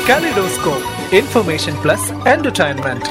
Kaleidoscope, information plus entertainment.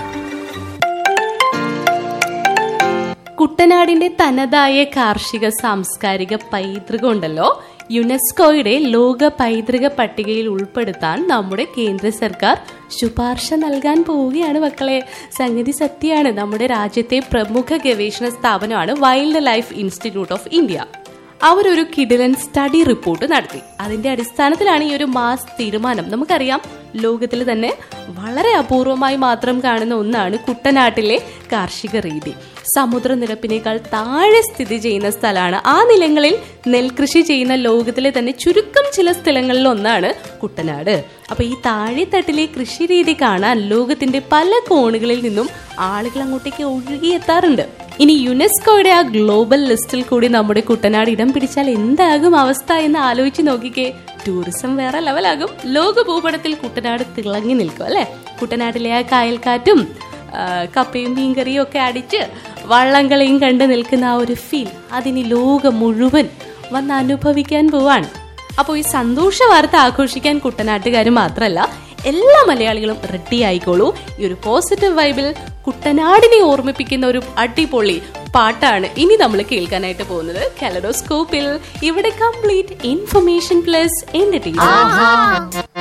കുട്ടനാടിന്റെ തനതായ കാർഷിക സാംസ്കാരിക പൈതൃകം ഉണ്ടല്ലോ യുനെസ്കോയുടെ ലോക പൈതൃക പട്ടികയിൽ ഉൾപ്പെടുത്താൻ നമ്മുടെ കേന്ദ്ര സർക്കാർ ശുപാർശ നൽകാൻ പോവുകയാണ് മക്കളെ സംഗതി സത്യമാണ് നമ്മുടെ രാജ്യത്തെ പ്രമുഖ ഗവേഷണ സ്ഥാപനമാണ് wildlife institute of India അവരൊരു കിഡിലൻ സ്റ്റഡി റിപ്പോർട്ട് നടത്തി അതിന്റെ അടിസ്ഥാനത്തിലാണ് ഈ ഒരു മാസ് തീരുമാനം നമുക്കറിയാം ലോകത്തിൽ തന്നെ വളരെ അപൂർവമായി മാത്രം കാണുന്ന ഒന്നാണ് കുട്ടനാട്ടിലെ കാർഷിക രീതി സമുദ്രനിരപ്പിനേക്കാൾ താഴെ സ്ഥിതി ചെയ്യുന്ന സ്ഥലമാണ് ആ നിലങ്ങളിൽ നെൽകൃഷി ചെയ്യുന്ന ലോകത്തിലെ തന്നെ ചുരുക്കം ചില സ്ഥലങ്ങളിൽ ഒന്നാണ് കുട്ടനാട് അപ്പൊ ഈ താഴെത്തട്ടിലെ കൃഷി രീതി കാണാൻ ലോകത്തിന്റെ പല കോണുകളിൽ നിന്നും ആളുകൾ അങ്ങോട്ടേക്ക് ഒഴുകിയെത്താറുണ്ട് ഇനി യുനെസ്കോയുടെ ആ ഗ്ലോബൽ ലിസ്റ്റിൽ കൂടി നമ്മുടെ കുട്ടനാട് ഇടം പിടിച്ചാൽ എന്താകും അവസ്ഥ എന്ന് ആലോചിച്ച് നോക്കിക്കേ ടൂറിസം വേറെ ലെവലാകും ലോക ഭൂപടത്തിൽ കുട്ടനാട് തിളങ്ങി നിൽക്കും അല്ലെ കുട്ടനാട്ടിലെ ആ കായൽക്കാറ്റും ആ, കപ്പയും മീൻകറിയും ഒക്കെ അടിച്ച് വള്ളംകളിയും കണ്ട് നിൽക്കുന്ന ആ ഒരു ഫീൽ അതിന് ലോകം മുഴുവൻ വന്ന് അനുഭവിക്കാൻ പോവാണ് അപ്പോൾ ഈ സന്തോഷ വാർത്ത ആഘോഷിക്കാൻ കുട്ടനാട്ടുകാർ മാത്രമല്ല എല്ലാ മലയാളികളും റെഡി ആയിക്കോളൂ ഈ ഒരു പോസിറ്റീവ് വൈബിൽ കുട്ടനാടിനെ ഓർമ്മിപ്പിക്കുന്ന ഒരു അടിപൊളി പാട്ടാണ് ഇനി നമ്മൾ കേൾക്കാനായിട്ട് പോകുന്നത് കലഡോസ്കോപ്പിൽ ഇവിടെ കംപ്ലീറ്റ് ഇൻഫർമേഷൻ പ്ലസ് എന്റർടൈൻമെന്റ്